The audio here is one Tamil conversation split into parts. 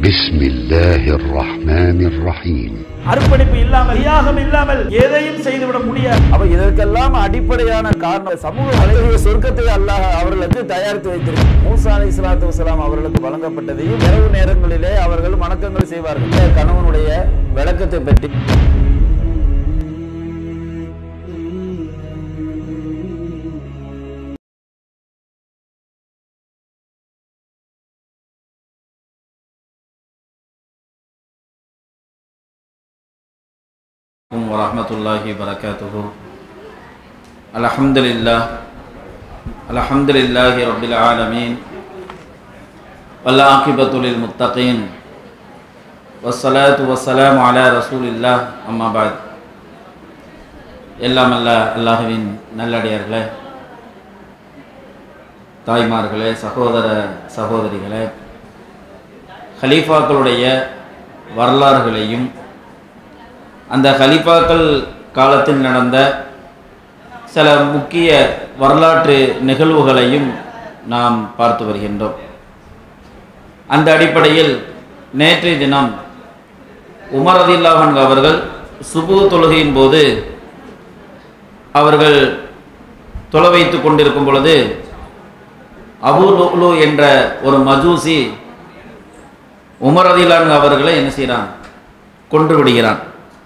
بسم الله الرحمن الرحيم அர்ப்பணிப்பு இல்லாமல் தியாகம் இல்லாமல் எதையும் செய்துவிட முடியாது அப்ப இதற்கெல்லாம் அடிப்படையான காரணம் சமூக வலைதள சொர்க்கத்தை அல்லாஹ் அவர்களுக்கு தயாரித்து வைத்திருக்கு மூசா அலி இஸ்லாத்து வசலாம் அவர்களுக்கு வழங்கப்பட்டதையும் இரவு நேரங்களிலே அவர்கள் வணக்கங்கள் செய்வார்கள் இந்த கணவனுடைய விளக்கத்தை பற்றி عليكم ورحمة الله وبركاته الحمد لله الحمد لله رب العالمين والعاقبة للمتقين والصلاة والسلام على رسول الله أما بعد எல்லாம் அல்ல அல்லாஹுவின் நல்லடியார்களே தாய்மார்களே சகோதர சகோதரிகளே ஹலீஃபாக்களுடைய வரலாறுகளையும் அந்த ஹலிஃபாக்கள் காலத்தில் நடந்த சில முக்கிய வரலாற்று நிகழ்வுகளையும் நாம் பார்த்து வருகின்றோம் அந்த அடிப்படையில் நேற்றைய தினம் உமர் ரதில்லாஹன் அவர்கள் சுபு தொழுகையின் போது அவர்கள் தொலை வைத்து கொண்டிருக்கும் பொழுது அபு லுலு என்ற ஒரு மஜூசி உமர் ரதில்லான் அவர்களை என்ன செய்கிறான் கொன்று விடுகிறான்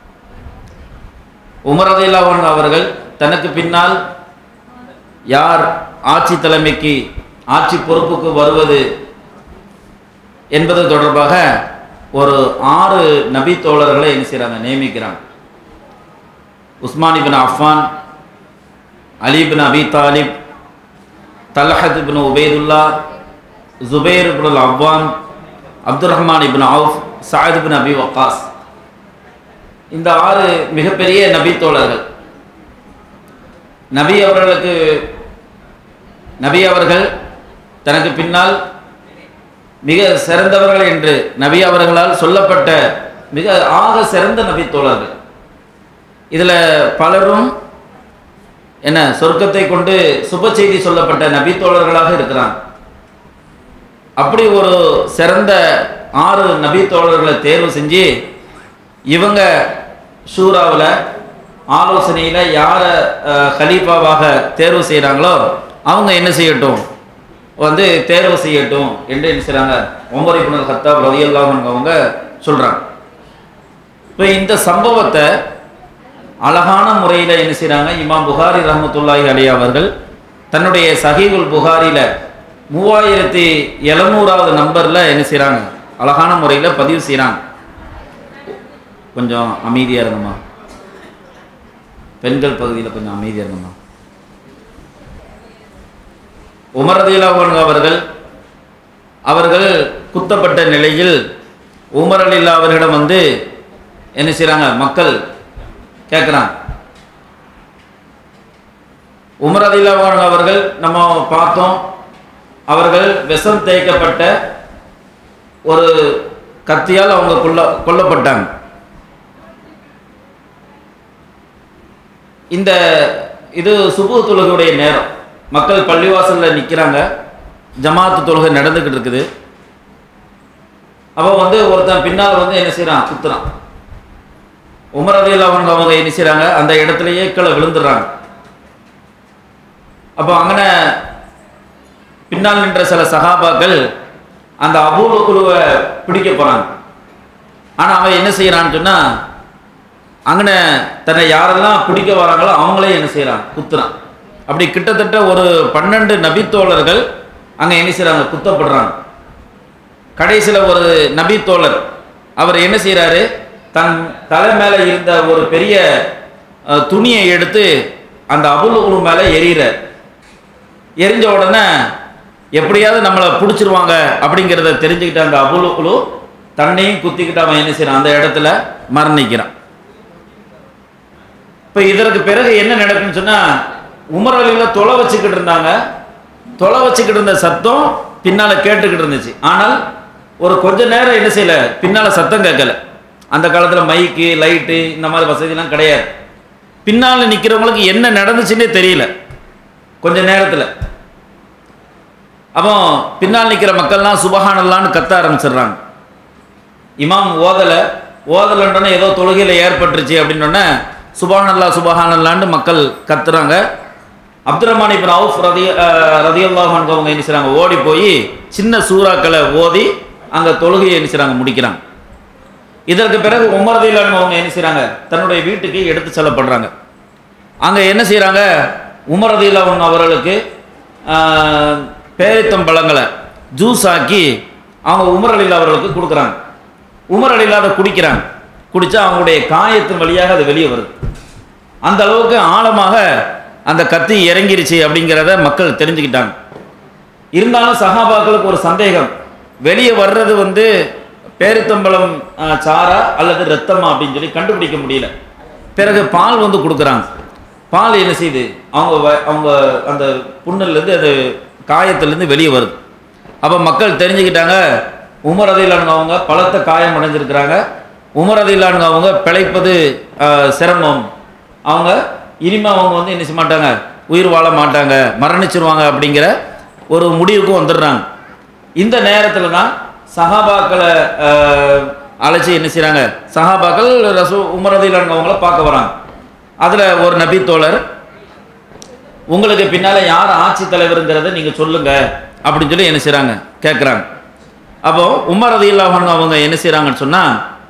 உமர் ரதில்லாஹன் அவர்கள் தனக்கு பின்னால் யார் ஆட்சி தலைமைக்கு ஆட்சி பொறுப்புக்கு வருவது என்பது தொடர்பாக ஒரு ஆறு நபி தோழர்களை என்ன செய்கிறாங்க நியமிக்கிறாங்க Usman ibn Affan Ali bin Abi Talib Talha ibn Ubaidullah Zubair ibn Awwam Abdul Rahman ibn Auf Saeed bin Abi Waqqas இந்த ஆறு மிகப்பெரிய நபி தோழர்கள் நபி அவர்களுக்கு நபி அவர்கள் தனக்கு பின்னால் மிக சிறந்தவர்கள் என்று நபி அவர்களால் சொல்லப்பட்ட மிக ஆக சிறந்த நபி தோழர்கள் இதில் பலரும் என்ன சொர்க்கத்தை கொண்டு சுப செய்தி சொல்லப்பட்ட நபி தோழர்களாக இருக்கிறாங்க அப்படி ஒரு சிறந்த ஆறு நபி தோழர்களை தேர்வு செஞ்சு இவங்க ஷூராவில் ஆலோசனையில் யாரை ஹலீஃபாவாக தேர்வு செய்கிறாங்களோ அவங்க என்ன செய்யட்டும் வந்து தேர்வு செய்யட்டும் என்று என்ன செய்கிறாங்க ஒமர் இப்னல் ஹத்தாப் ரதியல்லாம் அவங்க சொல்கிறாங்க இப்போ இந்த சம்பவத்தை அழகான முறையில் என்ன செய்கிறாங்க இமாம் புகாரி ரஹமத்துல்லாஹி அலி அவர்கள் தன்னுடைய சஹீகுல் புகாரியில் மூவாயிரத்தி எழுநூறாவது நம்பரில் என்ன செய்கிறாங்க அழகான முறையில் பதிவு செய்கிறாங்க கொஞ்சம் அமைதியாக இருங்கம்மா பெண்கள் பகுதியில் கொஞ்சம் அமைதியாக இருங்கம்மா உமரதிலாவன் அவர்கள் அவர்கள் குத்தப்பட்ட நிலையில் உமர் அலில்லா அவர்களிடம் வந்து என்ன செய்கிறாங்க மக்கள் கேட்குறாங்க உமர் அலில்லாவன் அவர்கள் நம்ம பார்த்தோம் அவர்கள் விஷம் தேய்க்கப்பட்ட ஒரு கத்தியால் அவங்க கொல்ல கொல்லப்பட்டாங்க இந்த இது சுபு தொழுகையுடைய நேரம் மக்கள் பள்ளிவாசலில் நிற்கிறாங்க ஜமாத்து தொழுகை நடந்துக்கிட்டு இருக்குது அப்போ வந்து ஒருத்தன் பின்னால் வந்து என்ன செய்கிறான் குத்துறான் உமர் அதையில் அவங்க அவங்க என்ன செய்கிறாங்க அந்த இடத்துலையே கீழே விழுந்துடுறாங்க அப்போ அங்கே பின்னால் நின்ற சில சகாபாக்கள் அந்த அபூர்வ குழுவை பிடிக்க போகிறாங்க ஆனால் அவன் என்ன செய்கிறான்னு சொன்னால் அங்கே தன்னை யாரெல்லாம் பிடிக்க வராங்களோ அவங்களே என்ன செய்கிறான் குத்துறான் அப்படி கிட்டத்தட்ட ஒரு பன்னெண்டு நபித்தோழர்கள் அங்கே என்ன செய்கிறாங்க குத்தப்படுறாங்க கடைசியில் ஒரு நபித்தோழர் அவர் என்ன செய்கிறாரு தன் தலை மேலே இருந்த ஒரு பெரிய துணியை எடுத்து அந்த அபுல் மேலே எரியிறார் எரிஞ்ச உடனே எப்படியாவது நம்மளை பிடிச்சிருவாங்க அப்படிங்கிறத தெரிஞ்சுக்கிட்ட அந்த அபுல் குழு தன்னையும் குத்திக்கிட்டு அவன் என்ன செய்கிறான் அந்த இடத்துல மரணிக்கிறான் இப்போ இதற்கு பிறகு என்ன நடக்குன்னு சொன்னால் உமர் அலியில் தொலை வச்சுக்கிட்டு இருந்தாங்க தொலை வச்சுக்கிட்டு இருந்த சத்தம் பின்னால் கேட்டுக்கிட்டு இருந்துச்சு ஆனால் ஒரு கொஞ்ச நேரம் என்ன செய்யலை பின்னால் சத்தம் கேட்கல அந்த காலத்தில் மைக்கு லைட்டு இந்த மாதிரி வசதிலாம் கிடையாது பின்னால் நிற்கிறவங்களுக்கு என்ன நடந்துச்சுன்னே தெரியல கொஞ்ச நேரத்தில் அப்போ பின்னால் நிற்கிற மக்கள்லாம் சுபஹானல்லான்னு கத்த ஆரம்பிச்சிடுறாங்க இமாம் ஓதலை ஓதலைன்றோன்னே ஏதோ தொழுகையில் ஏற்பட்டுருச்சு அப்படின்னோடனே சுபானல்லா சுபஹானல்லான்னு மக்கள் கத்துறாங்க அப்துல் ரஹ்மான் இப்போ அவுஃப் ரதி ரதியுல்லாஹான் அவங்க என்ன செய்றாங்க ஓடி போய் சின்ன சூறாக்களை ஓதி அங்கே தொழுகையை என்ன செய்றாங்க முடிக்கிறாங்க இதற்கு பிறகு உமர் ரதியுல்லாஹ் அவங்க என்ன செய்றாங்க தன்னுடைய வீட்டுக்கு எடுத்து செல்லப்படுறாங்க அங்கே என்ன செய்கிறாங்க உமர் ரதியுல்லாஹ் அவர்களுக்கு ஆஹ், பேரித்தம்பழங்களை ஜூஸ் ஆக்கி அவங்க உமர் அலிலா அவர்களுக்கு கொடுக்குறாங்க உமர் அலிலா அதை குடிக்கிறாங்க குடிச்சா அவங்களுடைய காயத்தின் வழியாக அது வெளியே வருது அந்த அளவுக்கு ஆழமாக அந்த கத்தி இறங்கிருச்சு அப்படிங்கிறத மக்கள் தெரிஞ்சுக்கிட்டாங்க இருந்தாலும் சஹாபாக்களுக்கு ஒரு சந்தேகம் வெளியே வர்றது வந்து பேரித்தம்பழம் ஆஹ், சாரா அல்லது ரத்தமா அப்படின்னு சொல்லி கண்டுபிடிக்க முடியல பிறகு பால் வந்து கொடுக்குறாங்க பால் என்ன செய்யுது அவங்க வ- அவங்க அந்த புண்ணுலேருந்து அது காயத்திலேருந்து வெளியே வருது அப்போ மக்கள் தெரிஞ்சுக்கிட்டாங்க உமர் அதிலானுங்க அவங்க பலத்த காயம் அடைஞ்சிருக்கிறாங்க உமர் அதிலானுங்க அவங்க பிழைப்பது ஆஹ், சிரமம் அவங்க இனிமே அவங்க வந்து என்ன செய்ய மாட்டாங்க உயிர் வாழ மாட்டாங்க மரணிச்சிருவாங்க அப்படிங்கிற ஒரு முடிவுக்கு வந்துடுறாங்க இந்த நேரத்தில் தான் சஹாபாக்களை ஆஹ், அழைச்சி என்ன செய்கிறாங்க சஹாபாக்கள் ரசூ உமர் அதிலானுங்க அவங்கள பார்க்க வராங்க அதில் ஒரு நபி தோழர் உங்களுக்கு பின்னால் யார் ஆட்சி தலைவருங்கிறத நீங்கள் சொல்லுங்க அப்படின்னு சொல்லி என்ன செய்கிறாங்க கேட்குறாங்க அப்போ உமர் ரதியுல்லாஹு அவங்க என்ன செய்கிறாங்கன்னு சொன்னால்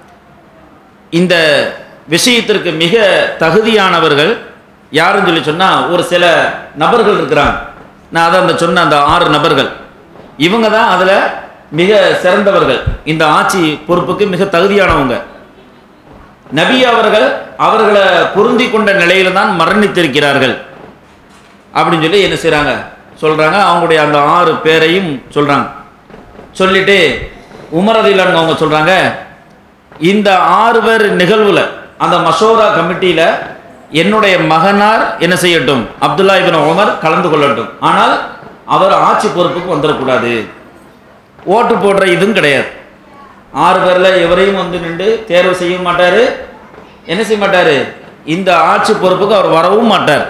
இந்த விஷயத்திற்கு மிக தகுதியானவர்கள் யாருன்னு சொல்லி சொன்னால் ஒரு சில நபர்கள் இருக்கிறாங்க நான் அதை அந்த சொன்ன அந்த ஆறு நபர்கள் இவங்க தான் அதில் மிக சிறந்தவர்கள் இந்த ஆட்சி பொறுப்புக்கு மிக தகுதியானவங்க நபி அவர்கள் அவர்களை பொருந்தி கொண்ட நிலையில தான் மரணித்திருக்கிறார்கள் அப்படின்னு சொல்லி என்ன செய்கிறாங்க சொல்கிறாங்க அவங்களுடைய அந்த ஆறு பேரையும் சொல்கிறாங்க சொல்லிட்டு உமரதிலான் அவங்க சொல்கிறாங்க இந்த ஆறு பேர் நிகழ்வுல அந்த மசோரா கமிட்டியில் என்னுடைய மகனார் என்ன செய்யட்டும் அப்துல்லா இபின் உமர் கலந்து கொள்ளட்டும் ஆனால் அவர் ஆட்சி பொறுப்புக்கு வந்துடக்கூடாது ஓட்டு போடுற இதுவும் கிடையாது ஆறு பேரில் எவரையும் வந்து நின்று தேர்வு செய்ய மாட்டார் என்ன செய்ய மாட்டார் இந்த ஆட்சி பொறுப்புக்கு அவர் வரவும் மாட்டார்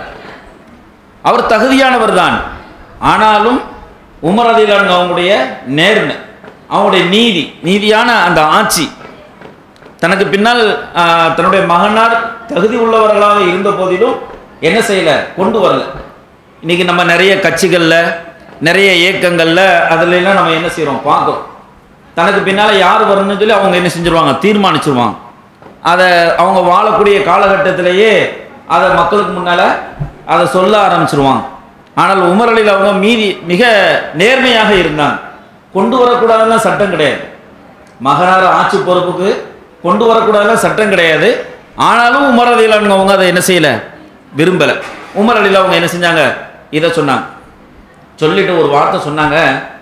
அவர் தகுதியானவர் தான் ஆனாலும் உமர் அதிலான் அவங்களுடைய நேர்மை அவங்களுடைய நீதி நீதியான அந்த ஆட்சி தனக்கு பின்னால் ஆஹ், தன்னுடைய மகனார் தகுதி உள்ளவர்களாக இருந்த போதிலும் என்ன செய்யல கொண்டு வரல இன்னைக்கு நம்ம நிறைய கட்சிகளில் நிறைய இயக்கங்களில் அதுல எல்லாம் நம்ம என்ன செய்கிறோம் பார்க்குறோம் தனக்கு பின்னால் யார் வரணும்னு சொல்லி அவங்க என்ன செஞ்சிருவாங்க தீர்மானிச்சிருவாங்க அதை அவங்க வாழக்கூடிய காலகட்டத்திலேயே அதை மக்களுக்கு முன்னால் அதை சொல்ல ஆரம்பிச்சிருவாங்க ஆனால் உமர் அலியில் அவங்க மீதி மிக நேர்மையாக இருந்தாங்க கொண்டு வரக்கூடாதுன்னா சட்டம் கிடையாது மகனார் ஆட்சி பொறுப்புக்கு கொண்டு வரக்கூடாதுன்னா சட்டம் கிடையாது ஆனாலும் உமர் அலியில் அவங்க அதை என்ன செய்யலை விரும்பலை உமர் அலியில் அவங்க என்ன செஞ்சாங்க இதை சொன்னாங்க சொல்லிட்டு ஒரு வார்த்தை சொன்னாங்க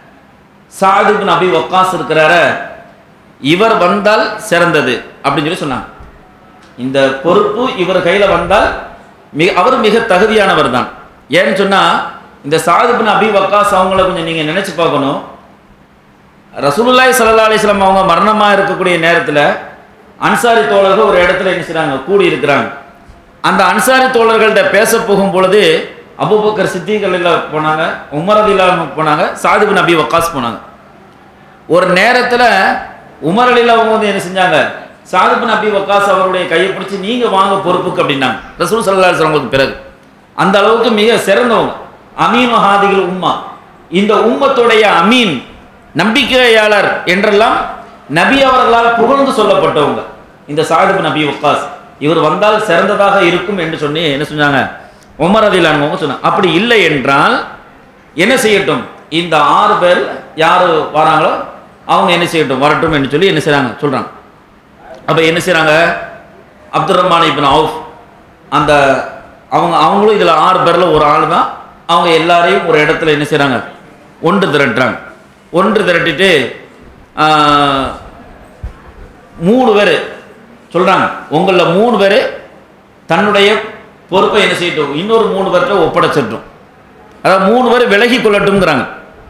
சாதுக்கு நபி வக்காஸ் இருக்கிறார இவர் வந்தால் சிறந்தது அப்படின்னு சொல்லி சொன்னாங்க இந்த பொறுப்பு இவர் கையில் வந்தால் மிக அவர் மிக தகுதியானவர் தான் ஏன்னு சொன்னால் இந்த சாதுபின் அபி வக்காஸ் அவங்கள கொஞ்சம் நீங்கள் நினச்சி பார்க்கணும் ரசூலுல்லாஹி ஸல்லல்லாஹு அலைஹி வஸல்லம் அவங்க மரணமாக இருக்கக்கூடிய நேரத்தில் அன்சாரி தோழர்கள் ஒரு இடத்துல என்ன செய்றாங்க கூடி இருக்கிறாங்க அந்த அன்சாரி தோழர்கள்ட்ட பேச போகும் பொழுது அபூபக்கர் சித்திகளில் போனாங்க உமரதிலாக போனாங்க சாதுபின் அபி வக்காஸ் போனாங்க ஒரு நேரத்தில் உமர் அலியில் அவங்க வந்து என்ன செஞ்சாங்க சாதுபின் அபி வக்காஸ் அவருடைய கையை பிடிச்சி நீங்கள் வாங்க பொறுப்புக்கு அப்படின்னாங்க ரசூல் சல்லா அவங்களுக்கு பிறகு அந்த அளவுக்கு மிக சிறந்தவங்க அமீன் ஹாதிகள் உம்மா இந்த உம்மத்துடைய அமீன் நம்பிக்கையாளர் என்றெல்லாம் நபி அவர்களால் புகழ்ந்து சொல்லப்பட்டவங்க இந்த சாதுபின் அபி வக்காஸ் இவர் வந்தால் சிறந்ததாக இருக்கும் என்று சொல்லி என்ன சொன்னாங்க உமர் அதிலானவங்க சொன்னாங்க அப்படி இல்லை என்றால் என்ன செய்யட்டும் இந்த ஆறு பேர் யார் வராங்களோ அவங்க என்ன செய்யட்டும் வரட்டும் என்று சொல்லி என்ன செய்கிறாங்க சொல்கிறாங்க அப்போ என்ன செய்கிறாங்க அப்துல் ரஹ்மான் இப்னு அவுஃப் அந்த அவங்க அவங்களும் இதில் ஆறு பேரில் ஒரு ஆள் தான் அவங்க எல்லாரையும் ஒரு இடத்துல என்ன செய்கிறாங்க ஒன்று திரட்டுறாங்க ஒன்று திரட்டிட்டு ஆஹ், மூணு பேர் சொல்கிறாங்க உங்களில் மூணு பேர் தன்னுடைய பொறுப்பை என்ன செய்யட்டும் இன்னொரு மூணு பேர்கிட்ட ஒப்படைச்சிட்டோம் அதாவது மூணு பேர் விலகி கொள்ளட்டும்ங்கிறாங்க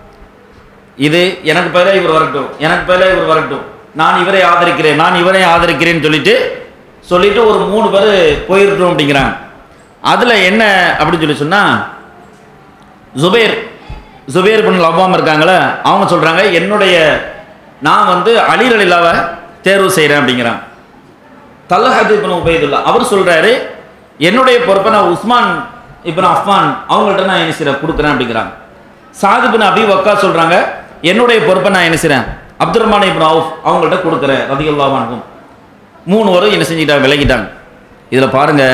இது எனக்கு பதிலாக இவர் வரட்டும் எனக்கு பதிலாக இவர் வரட்டும் நான் இவரை ஆதரிக்கிறேன் நான் இவரை ஆதரிக்கிறேன்னு சொல்லிட்டு சொல்லிட்டு ஒரு மூணு பேர் போயிருட்டோம் அப்படிங்கிறாங்க அதில் என்ன அப்படின்னு சொல்லி சொன்னால் ஜுபேர் ஜுபேர் பின் லவ்வாம் இருக்காங்களே அவங்க சொல்கிறாங்க என்னுடைய நான் வந்து அலி அலிலாவை தேர்வு செய்கிறேன் அப்படிங்கிறான் தல்லஹத் இப்னு உபைதுல்லா அவர் சொல்றாரு என்னுடைய பொறுப்பை நான் உஸ்மான் இப்னு அஃபான் அவங்கள்ட்ட நான் என்ன செய்கிறேன் கொடுக்குறேன் அப்படிங்கிறாங்க சாது இப்னு அபி வக்கா சொல்றாங்க என்னுடைய பொறுப்பை நான் என்ன செய்கிறேன் அப்துல் ரஹ்மான் இப்னு அவுஃப் அவங்கள்ட்ட கொடுக்குறேன் ரதியுல்லாஹு அன்ஹும் மூணு வரும் என்ன செஞ்சுக்கிட்டாங்க விலகிட்டாங்க இதில் பாருங்க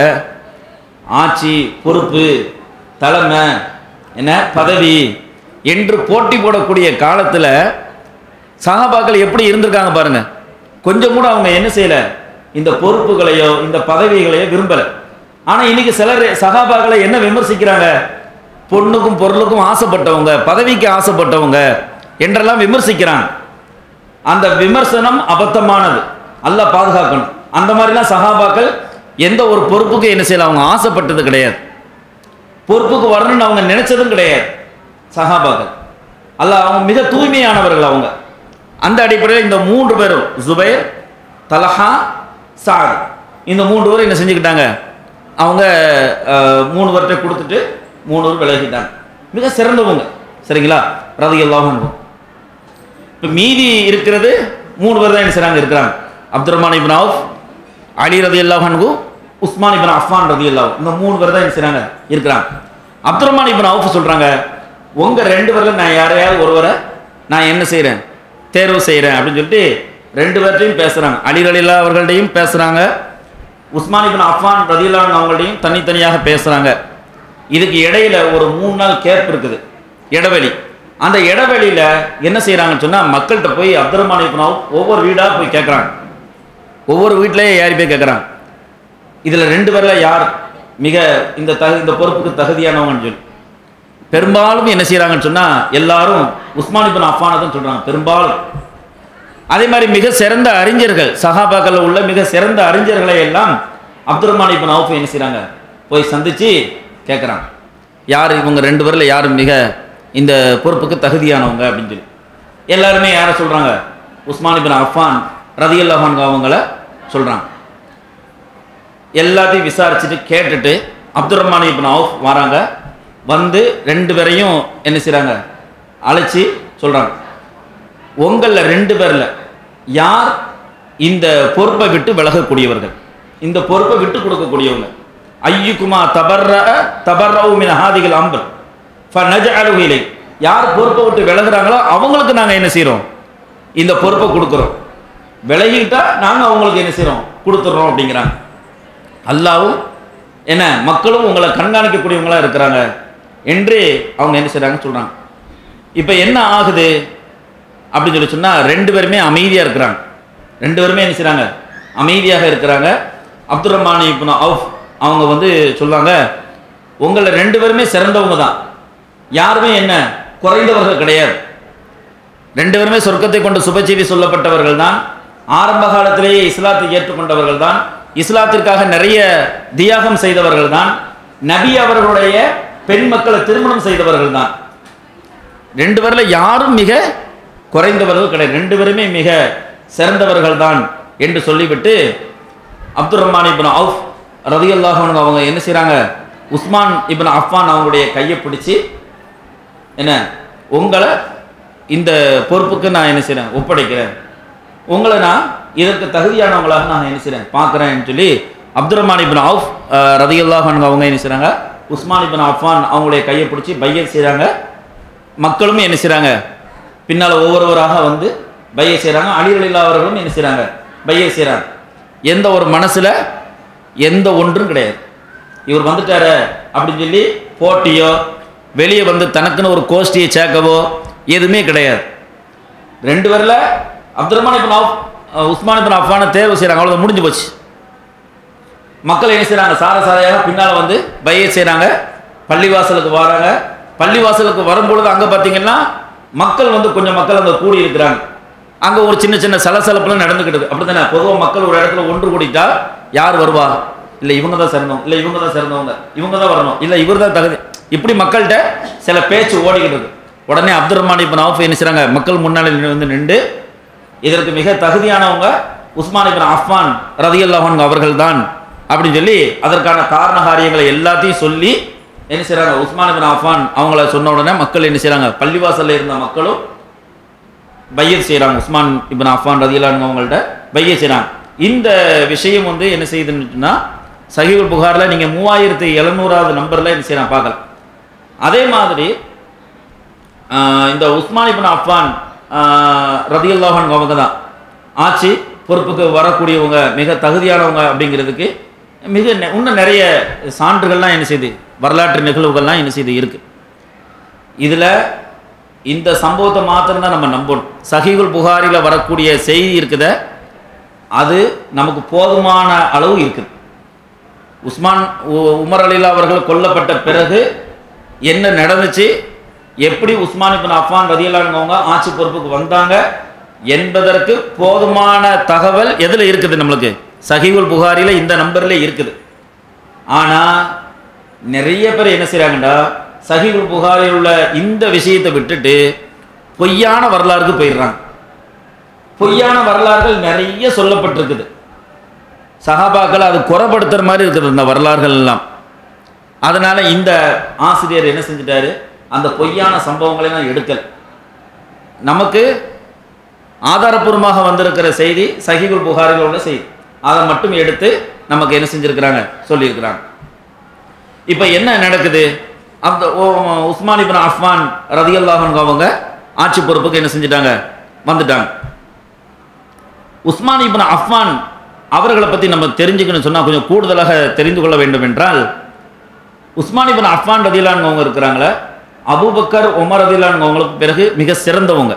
ஆட்சி பொறுப்பு தலைமை என்ன பதவி என்று போட்டி போடக்கூடிய காலத்தில் சகாபாக்கள் எப்படி இருந்திருக்காங்க பாருங்க கொஞ்சம் கூட அவங்க என்ன செய்யல இந்த பொறுப்புகளையோ இந்த பதவிகளையோ விரும்பல ஆனா இன்னைக்கு சிலர் சகாபாக்களை என்ன விமர்சிக்கிறாங்க பொண்ணுக்கும் பொருளுக்கும் ஆசைப்பட்டவங்க பதவிக்கு ஆசைப்பட்டவங்க என்றெல்லாம் விமர்சிக்கிறாங்க அந்த விமர்சனம் அபத்தமானது அல்லாஹ் பாதுகாக்கணும் அந்த மாதிரிலாம் சகாபாக்கள் எந்த ஒரு பொறுப்புக்கும் என்ன செய்யல அவங்க ஆசைப்பட்டது கிடையாது பொறுப்புக்கு வரணும்னு அவங்க நினைச்சதும் கிடையாது சஹாபாக்கள் அல்லாஹ் அவங்க மிக தூய்மையானவர்கள் அவங்க அந்த அடிப்படையில் இந்த மூன்று பேரும் ஜுபைர் தலஹா சாத் இந்த மூன்று பேரும் என்ன செஞ்சுக்கிட்டாங்க அவங்க அஹ், மூணு பேர்கிட்ட கொடுத்துட்டு மூணு பேர் விலகிட்டாங்க மிக சிறந்தவங்க சரிங்களா ரதி எல்லாம் இப்போ மீதி இருக்கிறது மூணு பேர் தான் என்ன செய்றாங்க இருக்கிறாங்க Abdul Rahman ibn Auf Ali ரதி அல்லாஹன்கு உஸ்மான் இப்னு அஃபான் ரதி அல்லாஹ் இந்த மூணு பேர் தான் என்ன செய்றாங்க இருக்கிறாங்க அப்துல் ரஹ்மான் இப்னு அவுஃப் சொல்றாங்க உங்க ரெண்டு பேர்ல நான் யாரையாவது ஒருவரை நான் என்ன செய்றேன் தேர்வு செய்றேன் அப்படின்னு சொல்லிட்டு ரெண்டு பேர்ட்டையும் பேசுறாங்க அலி ரலில்லா அவர்கள்ட்டையும் பேசுறாங்க உஸ்மான் இப்னு அஃபான் ரதியுல்லான் அவங்கள்டையும் தனித்தனியாக பேசுறாங்க இதுக்கு இடையில ஒரு மூணு நாள் கேப் இருக்குது இடைவெளி அந்த இடைவெளியில என்ன செய்றாங்கன்னு சொன்னா மக்கள்கிட்ட போய் அப்துல் ரஹ்மான் இப்னு அவுஃப் ஒவ்வொரு வீடா போய் கேட்குறாங்க ஒவ்வொரு வீட்லயும் ஏறி போய் கேட்குறாங்க இதுல ரெண்டு பேர்ல யார் மிக இந்த தகு இந்த பொறுப்புக்கு தகுதியானவங்கன்னு சொல்லி பெரும்பாலும் என்ன செய்றாங்கன்னு சொன்னா எல்லாரும் உஸ்மான் இப்னு அஃபானை தான் சொல்றாங்க பெரும்பாலும் அதே மாதிரி மிக சிறந்த அறிஞர்கள் சஹாபாக்கள் உள்ள மிக சிறந்த அறிஞர்களை எல்லாம் அப்துல் ரஹ்மான் இப்னு அவுஃப் என்ன செய்றாங்க போய் சந்திச்சு கேட்குறாங்க யார் இவங்க ரெண்டு பேர்ல யார் மிக இந்த பொறுப்புக்கு தகுதியானவங்க அப்படின்னு சொல்லி எல்லாருமே யாரை சொல்றாங்க உஸ்மான் இப்னு அஃபான் ரதியுல்லாஹான் அவங்கள சொல்றாங்க எல்லாத்தையும் விசாரிச்சுட்டு கேட்டுட்டு அப்துல் ரஹ்மான் இப்னு அவுஃப் வராங்க வந்து ரெண்டு பேரையும் என்ன செய்றாங்க அழைச்சி சொல்றாங்க உங்களில் ரெண்டு பேர்ல யார் இந்த பொறுப்பை விட்டு விலகக்கூடியவர்கள் இந்த பொறுப்பை விட்டு கொடுக்கக்கூடியவங்க ஐயுக்குமா தபர்ர தபர்ரவு மின் ஹாதிகள் அம்பல் ஃபநஜஅலுஹு இலை யார் பொறுப்பை விட்டு விலகுறாங்களோ அவங்களுக்கு நாங்க என்ன செய்றோம் இந்த பொறுப்பை கொடுக்குறோம் விலகிட்டா நாங்க அவங்களுக்கு என்ன செய்றோம் கொடுத்துட்றோம் அப்படிங்கிறாங்க அல்லாவும் என்ன மக்களும் உங்களை கண்காணிக்கக்கூடியவங்களா இருக்கிறாங்க என்று அவங்க என்ன செய்றாங்க சொல்றாங்க இப்போ என்ன ஆகுது அப்படின்னு சொல்லி சொன்னா ரெண்டு பேருமே அமைதியா இருக்கிறாங்க ரெண்டு பேருமே என்ன செய்றாங்க அமைதியாக இருக்கிறாங்க அப்துல் ரஹ்மான் இப்னு அவுஃப் அவங்க வந்து சொல்றாங்க உங்களை ரெண்டு பேருமே சிறந்தவங்க தான் யாருமே என்ன குறைந்தவர்கள் கிடையாது ரெண்டு பேருமே சொர்க்கத்தை கொண்டு சுபச்செய்தி சொல்லப்பட்டவர்கள் தான் ஆரம்ப காலத்திலேயே இஸ்லாத்தை ஏற்றுக்கொண்டவர்கள் தான் இஸ்லாத்திற்காக நிறைய தியாகம் செய்தவர்கள் தான் நபி அவர்களுடைய பெண் மக்களை திருமணம் செய்தவர்கள் தான் ரெண்டு பேர்ல யாரும் மிக குறைந்தவர்கள் கிடையாது ரெண்டு பேருமே மிக சிறந்தவர்கள் தான் என்று சொல்லிவிட்டு அப்துல் ரஹ்மான் இப்னு அவுஃப் ரதியுல்லாஹு அன்ஹு அவங்க என்ன செய்றாங்க உஸ்மான் இப்னு அஃபான் அவங்களுடைய கையை பிடிச்சி என்ன உங்களை இந்த பொறுப்புக்கு நான் என்ன செய்றேன் ஒப்படைக்கிறேன் உங்களை நான் இதற்கு தகுதியானவங்களாக நான் என்ன செய்றேன் பார்க்குறேன்னு சொல்லி அப்துல் ரஹ்மான் இப்னு அவுஃப் ரதியுல்லாஹு அன்ஹு அவங்க என்ன செய்றாங்க உஸ்மான் இப்னு அஃபான் அவங்களுடைய கையை பிடிச்சி பையர் செய்றாங்க மக்களும் என்ன செய்றாங்க பின்னால் ஒவ்வொருவராக வந்து பைய செய்கிறாங்க அலிரலில்லா அவர்களும் என்ன செய்றாங்க பைய செய்கிறாங்க எந்த ஒரு மனசுல எந்த ஒன்றும் கிடையாது இவர் வந்துட்டாரு அப்படின்னு சொல்லி போட்டியோ வெளியே வந்து தனக்குன்னு ஒரு கோஷ்டியை சேர்க்கவோ எதுவுமே கிடையாது ரெண்டு பேர்ல அப்துல் ரஹ்மான் இப்னு அவுஃப் அஹ் உஸ்மான் இப்னு அஃபானை தேர்வு செய்கிறாங்க அவ்வளோ முடிஞ்சு போச்சு மக்கள் என்ன செய்றாங்க சார சாரையாக பின்னால் வந்து பைய செய்கிறாங்க பள்ளிவாசலுக்கு வராங்க பள்ளிவாசலுக்கு வரும்பொழுது அங்கே பார்த்தீங்கன்னா மக்கள் வந்து கொஞ்சம் மக்கள் அங்கே கூடி இருக்கிறாங்க அங்கே ஒரு சின்ன சின்ன சலசலப்புலாம் நடந்துக்கிடுது அப்படி தானே பொதுவாக மக்கள் ஒரு இடத்துல ஒன்று கூடிட்டா யார் வருவா இல்லை இவங்க தான் சிறந்தவங்க இல்லை இவங்க தான் சிறந்தவங்க இவங்க தான் வரணும் இல்லை இவர் தான் தகுதி இப்படி மக்கள்கிட்ட சில பேச்சு ஓடிக்கிட்டு உடனே அப்துல் ரஹ்மான் இப்போ ஆஃப் என்ன செய்றாங்க மக்கள் முன்னாடி வந்து நின்று இதற்கு மிக தகுதியானவங்க உஸ்மான் இப்னு அஃபான் ரதியுல்லாஹன் அவர்கள் தான் அப்படின்னு சொல்லி அதற்கான காரண காரியங்களை எல்லாத்தையும் சொல்லி என்ன செய்றாங்க உஸ்மான் இப்னு அஃபான் அவங்கள சொன்ன உடனே மக்கள் என்ன செய்றாங்க பள்ளிவாசல்ல இருந்த மக்களும் பையர் செய்கிறாங்க உஸ்மான் இப்னு அஃபான் ரதியுல்லாஹன் அவங்கள்ட்ட பைய செய்கிறாங்க இந்த விஷயம் வந்து என்ன செய்யுதுன்னா சஹீகுல் புகாரில் நீங்கள் மூவாயிரத்தி எழுநூறாவது நம்பரில் என்ன செய்யலாம் பார்க்கலாம் அதே மாதிரி ஆஹ் இந்த உஸ்மான் இப்னு அஃபான் ரதியுல்லாஹன் அவங்க தான் ஆட்சி பொறுப்புக்கு வரக்கூடியவங்க மிக தகுதியானவங்க அப்படிங்கிறதுக்கு மிக நெ- இன்னும் நிறைய சான்றுகள்லாம் என்ன செய்யுது வரலாற்று நிகழ்வுகள்லாம் என்ன செய்யுது இருக்கு இதில் இந்த சம்பவத்தை மாத்திரம்தான் நம்ம நம்பணும் சஹீகுல் புகாரில் வரக்கூடிய செய்தி இருக்குதே அது நமக்கு போதுமான அளவு இருக்குது உஸ்மான் உ- உமர் அலிலா அவர்கள் கொல்லப்பட்ட பிறகு என்ன நடந்துச்சு எப்படி உஸ்மான் இப்னு அஃபான் ரதியல்லாங்க ஆட்சி பொறுப்புக்கு வந்தாங்க என்பதற்கு போதுமான தகவல் எதில் இருக்குது நம்மளுக்கு சஹீகுல் புகாரியில் இந்த நம்பரில் இருக்குது ஆனால் நிறைய பேர் என்ன செய்கிறாங்கடா சஹீகுல் புகாரில் உள்ள இந்த விஷயத்தை விட்டுட்டு பொய்யான வரலாறுக்கு போயிடுறாங்க பொய்யான வரலாறுகள் நிறைய சொல்லப்பட்டிருக்குது சஹாபாக்கள் அது குறைப்படுத்துற மாதிரி இருக்குது இந்த வரலாறுகள் எல்லாம் அதனால இந்த ஆசிரியர் என்ன செஞ்சிட்டாரு அந்த பொய்யான சம்பவங்களை நான் எடுக்கல் நமக்கு ஆதாரப்பூர்வமாக வந்திருக்கிற செய்தி சஹீகுல் புகாரில் உள்ள செய்தி அதை மட்டும் எடுத்து நமக்கு என்ன செஞ்சிருக்கிறாங்க சொல்லியிருக்கிறாங்க இப்போ என்ன நடக்குது அந்த ஓ- உஸ்மான் இப்னு அஃப்மான் ரதியல்லாஹன் அவங்க ஆட்சி பொறுப்புக்கு என்ன செஞ்சிட்டாங்க வந்துட்டாங்க உஸ்மான் இப்னு அஃப்மான் அவர்களை பற்றி நம்ம தெரிஞ்சுக்கணும் சொன்னால் கொஞ்சம் கூடுதலாக தெரிந்து கொள்ள வேண்டும் என்றால் உஸ்மான் இப்னு அஃப்மான் ரதிலான் அவங்க இருக்கிறாங்களே அபூபக்கர் உமர் ரதிலான் அவங்களுக்கு பிறகு மிக சிறந்தவங்க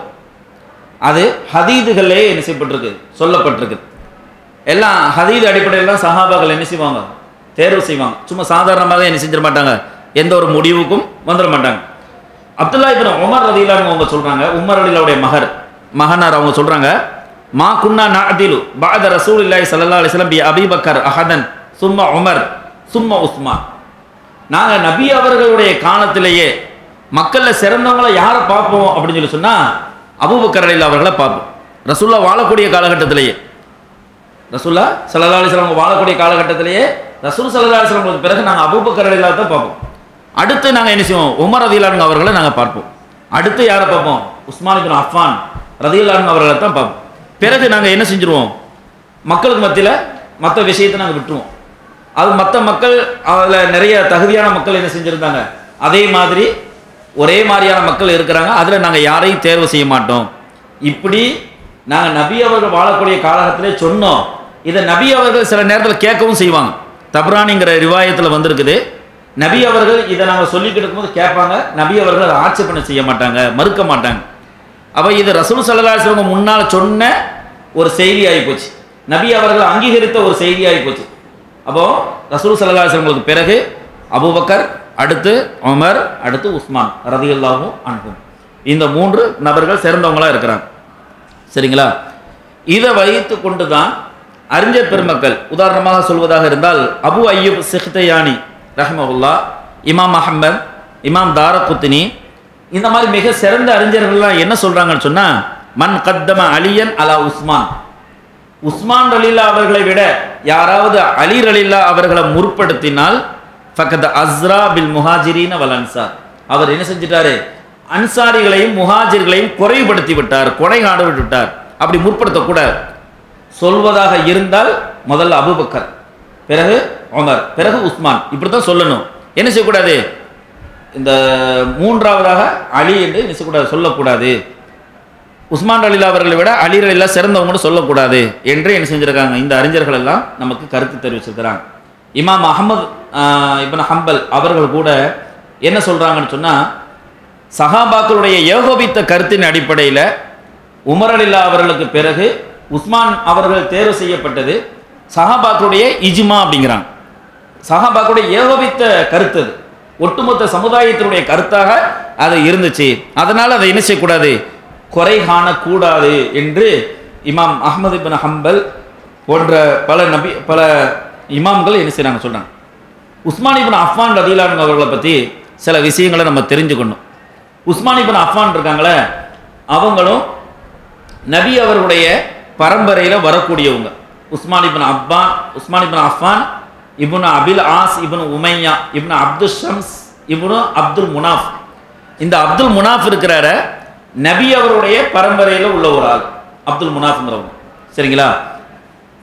அது ஹதீதுகளே என்ன செய்யப்பட்டிருக்கு சொல்லப்பட்டிருக்கு எல்லாம் ஹதீது அடிப்படையில் தான் சஹாபாக்கள் என்ன செய்வாங்க தேர்வு செய்வாங்க சும்மா சாதாரணமாக என்ன செஞ்சிட மாட்டாங்க எந்த ஒரு முடிவுக்கும் வந்துட மாட்டாங்க அப்துல்லா இப்னு உமர் ரதிலான் அவங்க சொல்றாங்க உமர் அலிலாவுடைய மகர் மகனார் அவங்க சொல்றாங்க மா குன்னா நாதிலு பாத ரசூல் இல்லாய் சல்லா அலிஸ்லாம் பி அபிபக்கர் அஹதன் சும்மா உமர் சும்மா உஸ்மான் நாங்கள் நபி அவர்களுடைய காலத்திலேயே மக்களில் சிறந்தவங்களை யாரை பார்ப்போம் அப்படின்னு சொல்லி சொன்னால் அபூபக்கர் அலில் அவர்களை பார்ப்போம் ரசூல்லா வாழக்கூடிய காலகட்டத்திலேயே ரசூல்லா சல்லா அலிஸ்லாம் அவங்க வாழக்கூடிய காலகட்டத்திலேயே ரசூல் சல்லா அலிஸ்லாமுக்கு பிறகு நாங்கள் அபூபக்கர் அலிலா தான் பார்ப்போம் அடுத்து நாங்கள் என்ன செய்வோம் உமர் ரதிலான் அவர்களை நாங்கள் பார்ப்போம் அடுத்து யாரை பார்ப்போம் உஸ்மான் இப்னு அஃபான் ரதிலான் அவர்களை தான் பார்ப்போம் பிறகு நாங்கள் என்ன செஞ்சுருவோம் மக்களுக்கு மத்தியில் மற்ற விஷயத்தை நாங்கள் விட்டுருவோம் அது மற்ற மக்கள் அதில் நிறைய தகுதியான மக்கள் என்ன செஞ்சுருந்தாங்க அதே மாதிரி ஒரே மாதிரியான மக்கள் இருக்கிறாங்க அதில் நாங்கள் யாரையும் தேர்வு செய்ய மாட்டோம் இப்படி நாங்கள் நபி அவர்கள் வாழக்கூடிய காலகட்டத்திலே சொன்னோம் இதை நபி அவர்கள் சில நேரத்தில் கேட்கவும் செய்வாங்க தப்ரானிங்கிற ரிவாயத்தில் வந்திருக்குது நபி அவர்கள் இதை நாங்கள் சொல்லிக்கிட்டு இருக்கும்போது கேட்பாங்க நபி அவர்கள் அதை ஆட்சேபனை செய்ய மாட்டாங்க மறுக்க மாட்டாங்க அப்போ இது ரசூல் சல்லா அலிஸ்லவங்க முன்னால் சொன்ன ஒரு செய்தி ஆகி போச்சு நபி அவர்கள் அங்கீகரித்த ஒரு செய்தி ஆகி போச்சு அப்போ ரசூல் சல்லா அலிஸ்லவங்களுக்கு பிறகு அபூபக்கர் அடுத்து உமர் அடுத்து உஸ்மான் ரதியுல்லாவும் அனுப்பும் இந்த மூன்று நபர்கள் சிறந்தவங்களா இருக்கிறாங்க சரிங்களா இதை வைத்து கொண்டு தான் அறிஞர் பெருமக்கள் உதாரணமாக சொல்வதாக இருந்தால் அபு அய்யூப் சிஹ்தயானி ரஹ்மவுல்லா இமாம் அஹம்மத் இமாம் தாரகுத்தினி இந்த மாதிரி மிக சிறந்த அறிஞர்கள்லாம் என்ன சொல்றாங்கன்னு சொன்னா மன் கத்தம அலியன் அலா உஸ்மான் உஸ்மான் ரலீலா அவர்களை விட யாராவது அலி ரலீலா அவர்களை முற்படுத்தினால் ஃபக்கத் அஸ்ரா பில் முஹாஜிரீன வல் அன்சார் அவர் என்ன செஞ்சிட்டாரு அன்சாரிகளையும் முஹாஜிர்களையும் குறைவுபடுத்தி விட்டார் கொடை காடு விட்டார் அப்படி முற்படுத்தக்கூடாது சொல்வதாக இருந்தால் முதல்ல அபூபக்கர் பிறகு உமர் பிறகு உஸ்மான் இப்படி தான் சொல்லணும் என்ன செய்யக்கூடாது இந்த மூன்றாவதாக அலி என்று என்ன செய்யக்கூடாது சொல்லக்கூடாது உஸ்மான் அலிலா அவர்களை விட அலி அலிலா சிறந்தவங்கன்னு சொல்லக்கூடாது என்று என்ன செஞ்சிருக்காங்க இந்த அறிஞர்கள் எல்லாம் நமக்கு கருத்து தெரிவிச்சிருக்கிறாங்க இமாம் அகமது இப்னு ஹம்பல் அவர்கள் கூட என்ன சொல்றாங்கன்னு சொன்னா சஹாபாக்களுடைய ஏகோபித்த கருத்தின் அடிப்படையில் உமர் அலில்லா அவர்களுக்கு பிறகு உஸ்மான் அவர்கள் தேர்வு செய்யப்பட்டது சஹாபாக்களுடைய இஜ்மா அப்படிங்கிறாங்க சஹாபாக்களுடைய ஏகோபித்த கருத்து அது ஒட்டுமொத்த சமுதாயத்தினுடைய கருத்தாக அது இருந்துச்சு அதனால் அதை என்ன செய்யக்கூடாது குறை காணக்கூடாது என்று இமாம் அஹ்மது இப்னு ஹம்பல் போன்ற பல நபி பல இமாம்கள் என்ன செய்கிறாங்க சொல்கிறாங்க உஸ்மான் இப்னு அஃபான் ரதிலான் அவர்களை பற்றி சில விஷயங்களை நம்ம தெரிஞ்சுக்கணும் உஸ்மான் இப்னு அஃபான் இருக்காங்களே அவங்களும் நபி அவர்களுடைய பரம்பரையில் வரக்கூடியவங்க Usman ibn Affan Usman ibn Affan ibn Abil Aas ibn Umayya ibn Abdul Shams ibn Abdul Manaf இந்த அப்துல் முனாஃப் இருக்கிறார நபி அவருடைய பரம்பரையில் உள்ள ஒரு ஆள் அப்துல் முனாஃப்ங்கிறவங்க சரிங்களா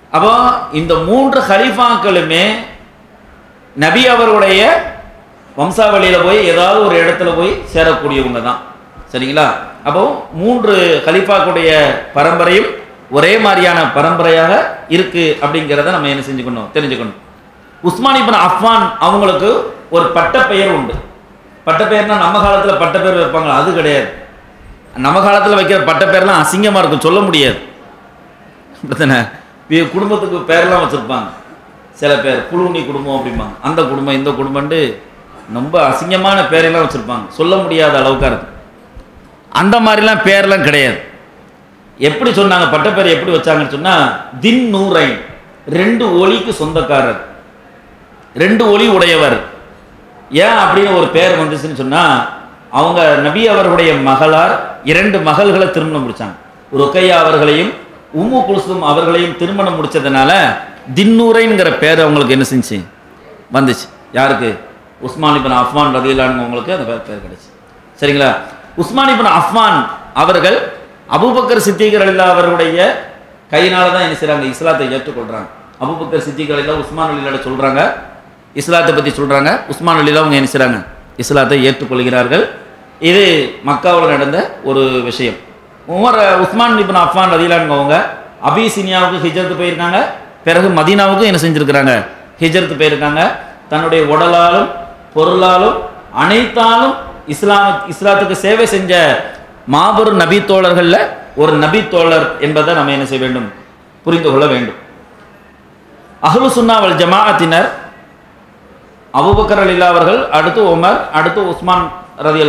அப்போ இந்த மூன்று ஹலீஃபாக்களுமே நபி அவர்களுடைய வம்சாவளியில் போய் ஏதாவது ஒரு இடத்துல போய் சேரக்கூடியவங்க தான் சரிங்களா அப்போ மூன்று கலிஃபாக்குடைய பரம்பரையும் ஒரே மாதிரியான பரம்பரையாக இருக்கு அப்படிங்கிறத நம்ம என்ன செஞ்சுக்கணும் தெரிஞ்சுக்கணும் உஸ்மான் இப்னு அஃபான் அவங்களுக்கு ஒரு பட்டப்பெயர் உண்டு பட்டப்பெயர்னா நம்ம காலத்தில் பட்டப்பெயர் வைப்பாங்களா அது கிடையாது நம்ம காலத்தில் வைக்கிற பட்டப்பெயர்லாம் அசிங்கமாக இருக்கும் சொல்ல முடியாது அப்படித்தானே வி- குடும்பத்துக்கு பேரெல்லாம் வச்சுருப்பாங்க சில பேர் குழுனி குடும்பம் அப்படிம்பாங்க அந்த குடும்பம் இந்த குடும்பம்ட்டு ரொம்ப அசிங்கமான பேரெல்லாம் வச்சுருப்பாங்க சொல்ல முடியாத அளவுக்காக இருக்கும் அந்த மாதிரிலாம் பேர்லாம் கிடையாது எப்படி சொன்னாங்க பட்டப்பேர் எப்படி வச்சாங்கன்னு சொன்னால் தின் நூரை ரெண்டு ஒளிக்கு சொந்தக்காரர் ரெண்டு ஒளி உடையவர் ஏன் அப்படின்னு ஒரு பேர் வந்துச்சுன்னு சொன்னால் அவங்க நபி அவர்களுடைய மகளார் இரண்டு மகள்களை திருமணம் முடிச்சாங்க ருக்கையா அவர்களையும் உம்மு குல்சும் அவர்களையும் திருமணம் முடிச்சதுனால தின்னூரைங்கிற பேர் அவங்களுக்கு என்ன செஞ்சு வந்துச்சு யாருக்கு உஸ்மான் இப்னு அஃப்மான் ரதியிலானவங்களுக்கு அந்த பேர் பேர் கிடைச்சு சரிங்களா உஸ்மான் இப்னு அஃப்மான் அவர்கள் அபூபக்கர் சித்திகர் அல்லா அவர்களுடைய கையினால தான் என்ன செய்றாங்க இஸ்லாத்தை ஏற்றுக்கொள்றாங்க அபூபக்கர் சித்திகர் அல்லா உஸ்மான் அலிலாட சொல்றாங்க இஸ்லாத்தை பற்றி சொல்றாங்க உஸ்மான் அலிலா அவங்க என்ன செய்றாங்க இஸ்லாத்தை ஏற்றுக்கொள்கிறார்கள் இது மக்காவில் நடந்த ஒரு விஷயம் உமர் உஸ்மான் இப்னு அஃபான் ரதிலான் அவங்க அபிசினியாவுக்கு ஹிஜரத்து போயிருக்காங்க பிறகு மதீனாவுக்கும் என்ன செஞ்சிருக்கிறாங்க ஹிஜரத்து போயிருக்காங்க தன்னுடைய உடலாலும் பொருளாலும் அனைத்தாலும் இஸ்லாம் இஸ்லாத்துக்கு சேவை செஞ்ச மாபெரும் நபி தோழர்களில் ஒரு நபி தோழர் என்பதை நம்ம என்ன செய்ய வேண்டும் புரிந்து கொள்ள வேண்டும் அஹ்லு சுன்னாவல் ஜமாஅத்தினர் அபூபக்கர் அலில்லா அவர்கள் அடுத்து உமர் அடுத்து உஸ்மான் ரதி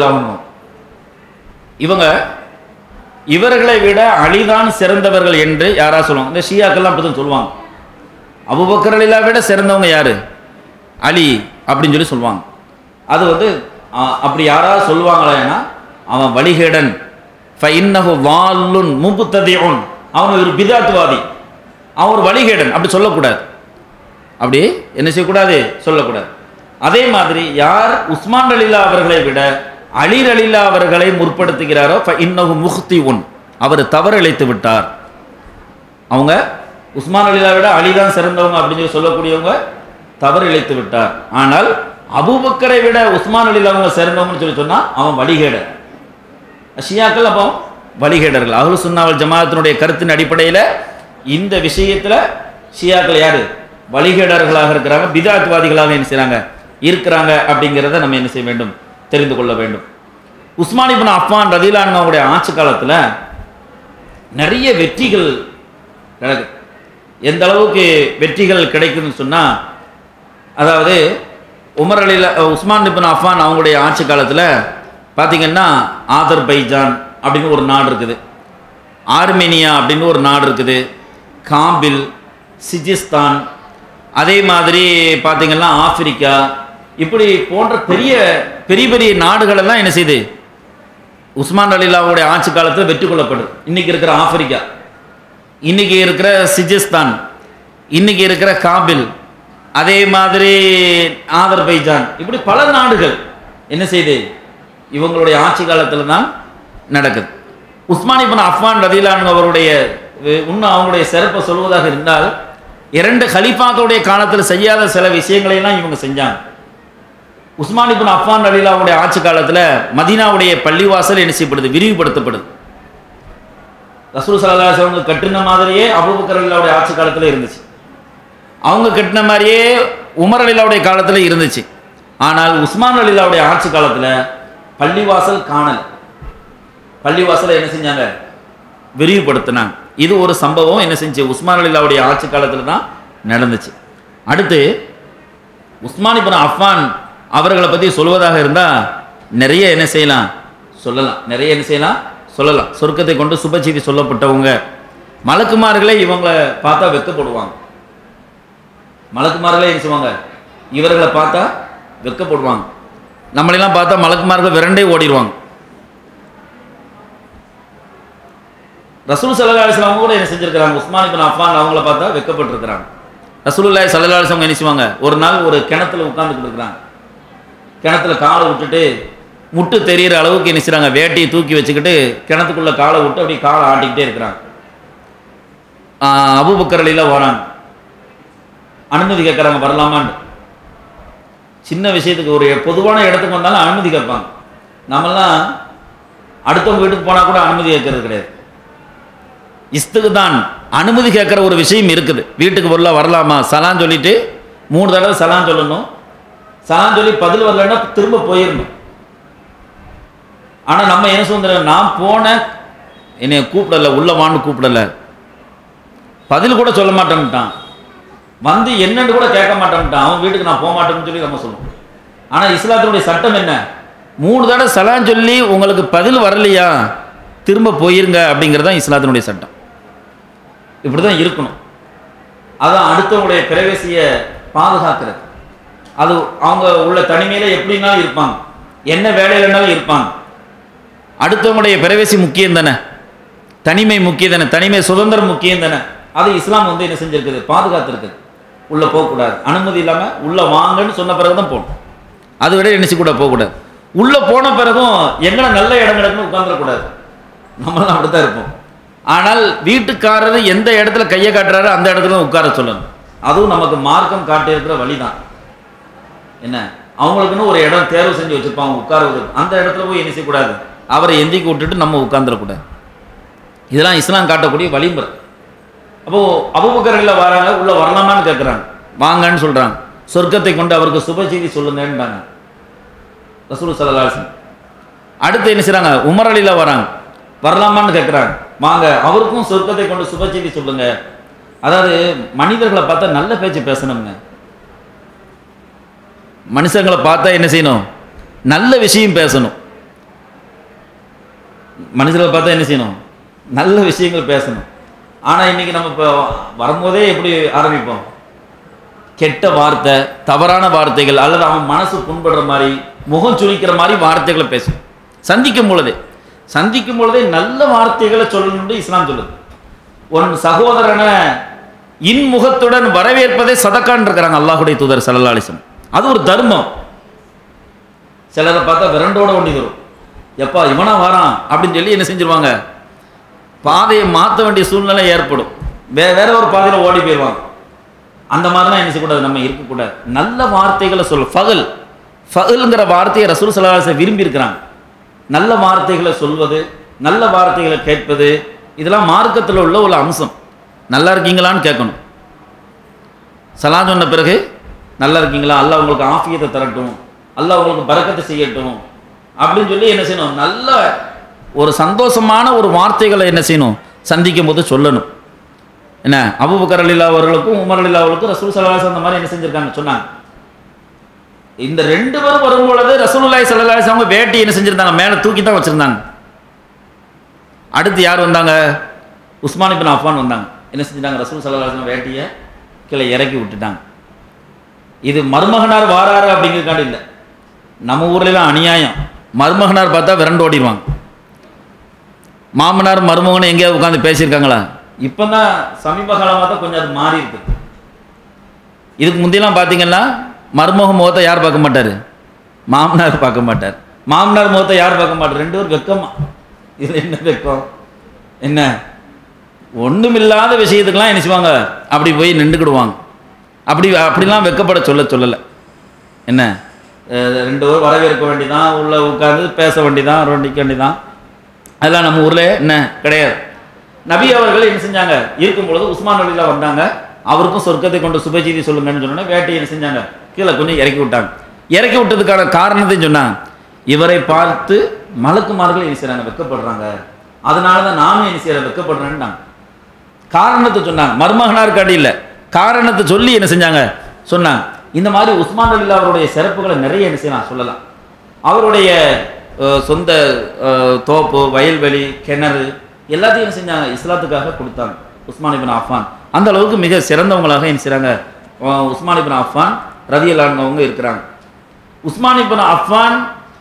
இவங்க இவர்களை விட அலிதான் சிறந்தவர்கள் என்று யாரா சொல்லுவாங்க இந்த ஷியாக்கெல்லாம் அப்படி தான் சொல்லுவாங்க அபூபக்கர் அலிலா விட சிறந்தவங்க யாரு அலி அப்படின்னு சொல்லி சொல்லுவாங்க அது வந்து ஆ, அப்படி யாராவது சொல்லுவாங்களேன்னா அவன் வழிகேடன் ஃபைன்னஹு வால்லுன் முபுத்ததியுன் அவன் ஒரு பிதாத்துவாதி அவன் ஒரு வழிகேடன் அப்படி சொல்லக்கூடாது அப்படி என்ன செய்யக்கூடாது சொல்லக்கூடாது அதே மாதிரி யார் உஸ்மான் அலிலா அவர்களை விட அலீர் அலிலா அவர்களை முற்படுத்துகிறாரோ இன்னகு முக்தி உன் அவர் தவறிழைத்து விட்டார் அவங்க உஸ்மான் அலிலா விட அலி தான் சிறந்தவங்க அப்படின்னு சொல்லி சொல்லக்கூடியவங்க தவறு இழைத்து விட்டார் ஆனால் அபூபக்கரை விட உஸ்மான் அலிலா அவங்க சிறந்தவங்கன்னு சொல்லி சொன்னா அவன் வழிகேடர் ஷியாக்கள் அப்போ வழிகேடர்கள் அஹ்லு சுன்னாவல் ஜமாஅத்தினுடைய கருத்தின் அடிப்படையில் இந்த விஷயத்துல ஷியாக்கள் யாரு வழிகேடர்களாக இருக்கிறாங்க பிதாத்வாதிகளாக என்ன செய்றாங்க இருக்கிறாங்க அப்படிங்கிறத நம்ம என்ன செய்ய வேண்டும் தெரிந்து கொள்ள வேண்டும் உஸ்மான் இப்னு அஃபான் ரதிலான் அவங்களுடைய ஆட்சி காலத்துல நிறைய வெற்றிகள் நடக்கு எந்த அளவுக்கு வெற்றிகள் கிடைக்குதுன்னு சொன்னா அதாவது உமர் அலில உஸ்மான் இப்னு அஃபான் அவங்களுடைய ஆட்சி காலத்தில் பார்த்தீங்கன்னா ஆதர் பைஜான் அப்படின்னு ஒரு நாடு இருக்குது ஆர்மேனியா அப்படின்னு ஒரு நாடு இருக்குது காபில் சிஜிஸ்தான் அதே மாதிரி பார்த்தீங்கன்னா ஆப்பிரிக்கா இப்படி போன்ற பெரிய பெரிய பெரிய நாடுகளெல்லாம் என்ன செய்யுது உஸ்மான் அலிலாவுடைய ஆட்சி காலத்தில் வெற்றி கொள்ளப்படுது இன்னைக்கு இருக்கிற ஆப்பிரிக்கா இன்னைக்கு இருக்கிற சிஜிஸ்தான் இன்னைக்கு இருக்கிற காபில் அதே மாதிரி ஆதர்பைஜான் இப்படி பல நாடுகள் என்ன செய்யுது இவங்களுடைய ஆட்சி காலத்தில் தான் நடக்குது உஸ்மான் இப்னு அஃபான் ரதிலான் அவருடைய அஹ், இன்னும் அவங்களுடைய சிறப்பை சொல்வதாக இருந்தால் இரண்டு ஹலீஃபாக்களுடைய காலத்தில் செய்யாத சில விஷயங்களை எல்லாம் இவங்க செஞ்சாங்க உஸ்மான் இப்னு அஃபான் ரலிலாவுடைய ஆட்சி காலத்தில் மதீனாவுடைய பள்ளிவாசல் என்ன செய்யப்படுது விரிவுபடுத்தப்படுது ரசூல் சல்லா அவங்க கட்டின மாதிரியே அபூபக்கர் அலிலாவுடைய ஆட்சி காலத்தில் இருந்துச்சு அவங்க கட்டின மாதிரியே உமர் அலிலாவுடைய காலத்தில் இருந்துச்சு ஆனால் உஸ்மான் அலிலாவுடைய ஆட்சி காலத்தில் பள்ளிவாசல் காணல் பள்ளிவாசலை என்ன செஞ்சாங்க விரிவுபடுத்தினாங்க இது ஒரு சம்பவம் என்ன செஞ்சு உஸ்மான் அலிலாவுடைய ஆட்சி காலத்தில் தான் நடந்துச்சு அடுத்து உஸ்மான் இப்னு அஃபான் அவர்களை பற்றி சொல்வதாக இருந்தால் நிறைய என்ன செய்யலாம் சொல்லலாம் நிறைய என்ன செய்யலாம் சொல்லலாம் சொர்க்கத்தை கொண்டு சுபச்செய்தி சொல்லப்பட்டவங்க மலக்குமார்களே இவங்களை பார்த்தா வெட்கப்படுவாங்க மலக்குமார்களே என்ன செய்வாங்க இவர்களை பார்த்தா வெட்கப்படுவாங்க நம்மளெல்லாம் பார்த்தா மலக்குமார்கள் விரண்டே ஓடிடுவாங்க ரசூல் சல்லா அலிஸ்லாம் கூட என்ன செஞ்சிருக்கிறாங்க உஸ்மான் இப்னு அஃபான் அவங்கள பார்த்தா வெட்கப்பட்டிருக்கிறாங்க ரசூலுல்லாஹி ஸல்லல்லாஹு அலைஹி வஸல்லம் என்ன செய்வாங்க ஒரு நாள் ஒரு கிணத்துல உட்கார்ந்துட்டு இருக்கிறாங்க கிணத்துல காலை விட்டுட்டு முட்டு தெரியிற அளவுக்கு என்ன செய்றாங்க வேட்டியை தூக்கி வச்சுக்கிட்டு கிணத்துக்குள்ள காலை விட்டு அப்படியே காலை ஆட்டிக்கிட்டே இருக்கிறாங்க ஆஹ் அபூபக்கர் அலிலாம் வராங்க அனுமதி கேட்குறாங்க வரலாமான்னு சின்ன விஷயத்துக்கு ஒரு பொதுவான இடத்துக்கு வந்தாலும் அனுமதி கேட்பாங்க நம்மெல்லாம் அடுத்தவங்க வீட்டுக்கு போனால் கூட அனுமதி கேட்கறது கிடையாது இஸ்துக்கு தான் அனுமதி கேட்குற ஒரு விஷயம் இருக்குது வீட்டுக்கு பொருளாக வரலாமா சலான் சொல்லிட்டு மூணு தடவை சலான் சொல்லணும் சலான் சொல்லி பதில் வரலன்னா திரும்ப போயிடணும் ஆனால் நம்ம என்ன சொல்கிறோம் நான் போனேன் என்னை கூப்பிடல உள்ள வான்னு கூப்பிடல பதில் கூட சொல்ல மாட்டேன்ட்டான் வந்து என்னன்னு கூட கேட்க மாட்டேன்ட்டான் அவன் வீட்டுக்கு நான் போக மாட்டேன்னு சொல்லி நம்ம சொல்லுவோம் ஆனால் இஸ்லாத்தினுடைய சட்டம் என்ன மூணு தடவை சலான் சொல்லி உங்களுக்கு பதில் வரலையா திரும்ப போயிருங்க அப்படிங்கிறது தான் இஸ்லாத்தினுடைய சட்டம் இப்படி தான் இருக்கணும் அதான் அடுத்தவங்களுடைய பிரைவசியை பாதுகாக்கிறது அது அவங்க உள்ள தனிமையில எப்படினாலும் இருப்பாங்க என்ன வேலையிலனாலும் இருப்பாங்க அடுத்தவங்களுடைய பிரைவசி முக்கியம் தானே தனிமை முக்கியம் தானே தனிமை சுதந்திரம் முக்கியம் தானே அது இஸ்லாம் வந்து என்ன செஞ்சிருக்குது பாதுகாத்திருக்குது உள்ள போகக்கூடாது அனுமதி இல்லாமல் உள்ள வாங்கன்னு சொன்ன பிறகு தான் போகணும் அது விட என்ன கூட போகக்கூடாது உள்ள போன பிறகும் எங்களை நல்ல இடம் கிடக்குன்னு உட்காந்துடக்கூடாது நம்மளாம் அப்படித்தான் இருப்போம் ஆனால் வீட்டுக்காரர் எந்த இடத்துல கையை காட்டுறாரோ அந்த இடத்துல தான் உட்கார சொல்லணும் அதுவும் நமக்கு மார்க்கம் காட்டியிருக்கிற வழிதான் என்ன அவங்களுக்குன்னு ஒரு இடம் தேர்வு செஞ்சு வச்சிருப்பாங்க உட்காருவதற்கு அந்த இடத்துல போய் என்ன செய்யக்கூடாது அவரை எந்திக்க விட்டுட்டு நம்ம உட்காந்துடக்கூடாது இதெல்லாம் இஸ்லாம் காட்டக்கூடிய வழிமுறை அப்போ அபுபக்கரில் வராங்க உள்ள வரலாமான்னு கேட்குறாங்க வாங்கன்னு சொல்றாங்க சொர்க்கத்தை கொண்டு அவருக்கு சுப செய்தி சொல்லுங்கன்றாங்க ரசூல் சல்லாஹன் அடுத்து என்ன செய்றாங்க உமர் அலில வராங்க வரலாமான்னு கேட்குறாங்க வாங்க அவருக்கும் சொர்க்கத்தை கொண்டு சுப செய்தி சொல்லுங்க அதாவது மனிதர்களை பார்த்தா நல்ல பேச்சு பேசணுங்க மனுஷங்களை பார்த்தா என்ன செய்யணும் நல்ல விஷயம் பேசணும் மனுஷர்களை பார்த்தா என்ன செய்யணும் நல்ல விஷயங்கள் பேசணும் ஆனால் இன்னைக்கு நம்ம இப்போ வரும்போதே எப்படி ஆரம்பிப்போம் கெட்ட வார்த்தை தவறான வார்த்தைகள் அல்லது அவன் மனசு புண்படுற மாதிரி முகம் சுழிக்கிற மாதிரி வார்த்தைகளை பேசும் சந்திக்கும் பொழுதே சந்திக்கும் பொழுதே நல்ல வார்த்தைகளை சொல்லணும்னு இஸ்லாம் சொல்லுது உன் சகோதரனை இன்முகத்துடன் வரவேற்பதே சதக்கான் இருக்கிறாங்க அல்லாஹுடைய தூதர் சல்லா அலிஸ்லம் அது ஒரு தர்மம் சிலரை பார்த்தா விரண்டோட ஒண்டி வரும் எப்பா இவனா வரான் அப்படின்னு சொல்லி என்ன செஞ்சிருவாங்க பாதையை மாற்ற வேண்டிய சூழ்நிலை ஏற்படும் வே வேற ஒரு பாதையில் ஓடி போயிடுவாங்க அந்த மாதிரிலாம் என்ன செய்யக்கூடாது நம்ம இருக்கக்கூடாது நல்ல வார்த்தைகளை சொல் ஃபகல் ஃபகல்ங்கிற வார்த்தையை ரசூல் சலாஹை விரும்பி இருக்கிறாங்க நல்ல வார்த்தைகளை சொல்வது நல்ல வார்த்தைகளை கேட்பது இதெல்லாம் மார்க்கத்தில் உள்ள ஒரு அம்சம் நல்லா இருக்கீங்களான்னு கேட்கணும் சலாம் சொன்ன பிறகு நல்லா இருக்கீங்களா அல்லாஹ் உங்களுக்கு ஆஃபியத்தை தரட்டும் அல்லாஹ் உங்களுக்கு பறக்கத்தை செய்யட்டும் அப்படின்னு சொல்லி என்ன செய்யணும் நல்ல ஒரு சந்தோஷமான ஒரு வார்த்தைகளை என்ன செய்யணும் சந்திக்கும் போது சொல்லணும் என்ன அபுபக்கர் அலிலா அவர்களுக்கும் உமர் அலிலா அவர்களுக்கும் ரசூல் சல்லாஸ் அந்த மாதிரி என்ன செஞ்சிருக்காங்க சொன்னாங்க இந்த ரெண்டு பேரும் வரும்பொழுது ரசூலுல்லாய் சல்லாஸ் அவங்க வேட்டி என்ன செஞ்சிருந்தாங்க மேலே தூக்கி தான் வச்சிருந்தாங்க அடுத்து யார் வந்தாங்க உஸ்மான் இபின் அஃபான் வந்தாங்க என்ன செஞ்சிட்டாங்க ரசூல் சல்லாஸ் வேட்டியை கீழே இறக்கி விட்டுட்டாங்க இது மருமகனார் வாராரு அப்படிங்கிறதுக்காண்டி இல்லை நம்ம ஊர்லலாம் அநியாயம் மருமகனார் பார்த்தா விரண்டு ஓடிடுவாங்க மாமனார் மருமகனும் எங்கேயாவது உட்காந்து பேசியிருக்காங்களா இப்போ தான் சமீப காலமாக தான் கொஞ்சம் அது மாறி இருக்கு இதுக்கு முந்தையெல்லாம் பார்த்தீங்கன்னா மருமக முகத்தை யார் பார்க்க மாட்டார் மாமனார் பார்க்க மாட்டார் மாமனார் முகத்தை யார் பார்க்க மாட்டார் ரெண்டு பேரும் வெக்கமா இதில் என்ன வெக்கம் என்ன ஒண்ணுமில்லாத விஷயத்துக்கெல்லாம் என்ன செய்வாங்க அப்படி போய் நின்றுக்கிடுவாங்க அப்படி அப்படிலாம் வெக்கப்பட சொல்ல சொல்லலை என்ன அஹ் ரெண்டு பேரும் வரவேற்க வேண்டிதான் உள்ள உட்காந்து பேச வேண்டிதான் ரோண்டிக்க வேண்டிதான் அதெல்லாம் நம்ம ஊரில் என்ன கிடையாது நபி அவர்கள் என்ன செஞ்சாங்க இருக்கும் பொழுது உஸ்மான் அலிலா வந்தாங்க அவருக்கும் சொர்க்கத்தை கொண்டு சுபஜீதி சொல்லுங்கன்னு சொன்னோன்னே வேட்டையை என்ன செஞ்சாங்க கீழே கொஞ்சம் இறக்கி விட்டாங்க இறக்கி விட்டதுக்கான காரணத்தையும் சொன்னாங்க இவரை பார்த்து மலக்குமார்கள் என்ன செய்றாங்க வெக்கப்படுறாங்க அதனால தான் நானும் என்ன செய்யறேன் வெக்கப்படுறேன்னாங்க காரணத்தை சொன்னாங்க மருமகனார் காடி இல்லை காரணத்தை சொல்லி என்ன செஞ்சாங்க சொன்னாங்க இந்த மாதிரி உஸ்மான் அலிலா அவருடைய சிறப்புகளை நிறைய என்ன செய்யலாம் சொல்லலாம் அவருடைய அஹ், சொந்த அஹ், தோப்பு வயல்வெளி கிணறு எல்லாத்தையும் என்ன செஞ்சாங்க இஸ்லாத்துக்காக கொடுத்தாங்க உஸ்மான் இபின் அஃபான் அந்த அளவுக்கு மிக சிறந்தவங்களாக என்ன செய்றாங்க அஹ், உஸ்மான் இபின் அஃபான் ரதி அவங்க இருக்கிறாங்க உஸ்மான் இபின் அஃபான்